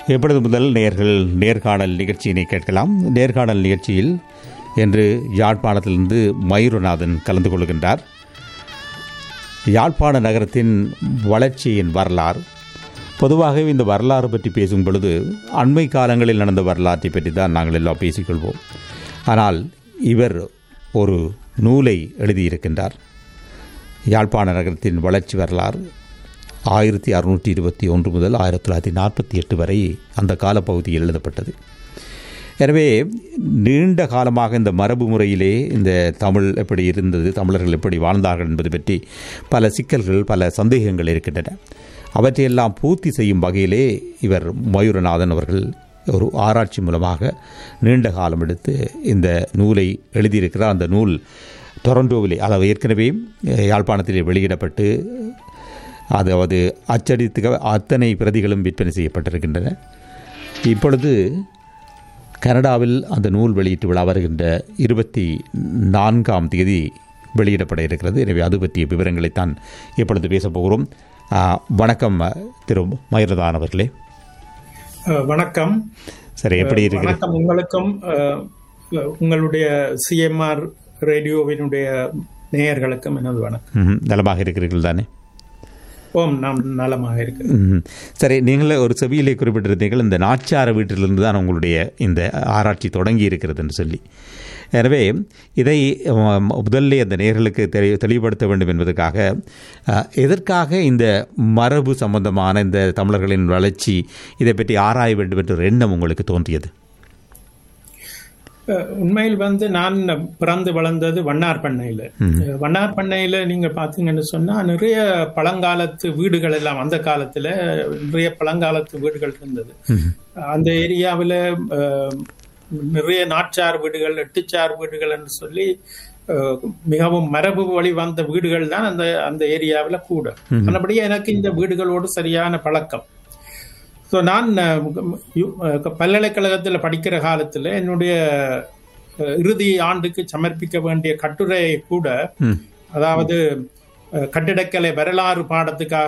எப்பொழுது முதல் நேர்கள் நேர்காணல் நிகழ்ச்சியினை கேட்கலாம் நேர்காணல் நிகழ்ச்சியில் இன்று யாழ்ப்பாணத்திலிருந்து மயூரநாதன் கலந்து கொள்கின்றார் யாழ்ப்பாண நகரத்தின் வளர்ச்சியின் வரலாறு பொதுவாகவே இந்த வரலாறு பற்றி பேசும் பொழுது அண்மை காலங்களில் நடந்த வரலாற்றை பற்றி தான் நாங்கள் எல்லாம் பேசிக்கொள்வோம் ஆனால் இவர் ஒரு நூலை எழுதியிருக்கின்றார் யாழ்ப்பாண நகரத்தின் வளர்ச்சி வரலாறு ஆயிரத்தி அறுநூற்றி இருபத்தி ஒன்று முதல் ஆயிரத்தி தொள்ளாயிரத்தி நாற்பத்தி எட்டு வரை அந்த காலப்பகுதியில் எழுதப்பட்டது எனவே நீண்ட காலமாக இந்த மரபு முறையிலே இந்த தமிழ் எப்படி இருந்தது தமிழர்கள் எப்படி வாழ்ந்தார்கள் என்பது பற்றி பல சிக்கல்கள் பல சந்தேகங்கள் இருக்கின்றன அவற்றையெல்லாம் பூர்த்தி செய்யும் வகையிலே இவர் மயூரநாதன் அவர்கள் ஒரு ஆராய்ச்சி மூலமாக நீண்ட காலம் எடுத்து இந்த நூலை எழுதியிருக்கிறார் அந்த நூல் டொரண்டோவிலே அதாவது ஏற்கனவே யாழ்ப்பாணத்திலே வெளியிடப்பட்டு அதாவது அச்சடித்து அத்தனை பிரதிகளும் விற்பனை செய்யப்பட்டிருக்கின்றன இப்பொழுது கனடாவில் அந்த நூல் வெளியீட்டு விழா வருகின்ற இருபத்தி நான்காம் தேதி வெளியிடப்பட இருக்கிறது எனவே அது பற்றிய விவரங்களைத்தான் இப்பொழுது பேசப் போகிறோம் வணக்கம் திரு மயிரதான் அவர்களே வணக்கம் சரி எப்படி இருக்கிறது வணக்கம் உங்களுக்கும் உங்களுடைய சிஎம்ஆர் ரேடியோவினுடைய நேயர்களுக்கும் எனது வணக்கம் நலமாக இருக்கிறீர்கள் தானே ஓம் நாம் நலமாக இருக்கு சரி நீங்கள் ஒரு செவியிலே குறிப்பிட்டிருந்தீர்கள் இந்த நாச்சார வீட்டிலிருந்து தான் உங்களுடைய இந்த ஆராய்ச்சி தொடங்கி இருக்கிறது என்று சொல்லி எனவே இதை முதல்ல அந்த நேர்களுக்கு தெளி தெளிவுபடுத்த வேண்டும் என்பதற்காக எதற்காக இந்த மரபு சம்பந்தமான இந்த தமிழர்களின் வளர்ச்சி இதை பற்றி ஆராய வேண்டும் என்ற எண்ணம் உங்களுக்கு தோன்றியது உண்மையில் வந்து நான் பிறந்து வளர்ந்தது வண்ணார் பண்ணையில வண்ணார் பண்ணையில நீங்க பாத்தீங்கன்னு சொன்னா நிறைய பழங்காலத்து வீடுகள் எல்லாம் அந்த காலத்துல நிறைய பழங்காலத்து வீடுகள் இருந்தது அந்த ஏரியாவில் நிறைய நாற்றார் வீடுகள் எட்டுச்சார் வீடுகள் என்று சொல்லி மிகவும் மரபு வழி வந்த வீடுகள் தான் அந்த அந்த ஏரியாவில் கூட மற்றபடியே எனக்கு இந்த வீடுகளோடு சரியான பழக்கம் ஸோ நான் பல்கலைக்கழகத்தில் படிக்கிற காலத்தில் என்னுடைய இறுதி ஆண்டுக்கு சமர்ப்பிக்க வேண்டிய கட்டுரை கூட அதாவது கட்டிடக்கலை வரலாறு பாடத்துக்காக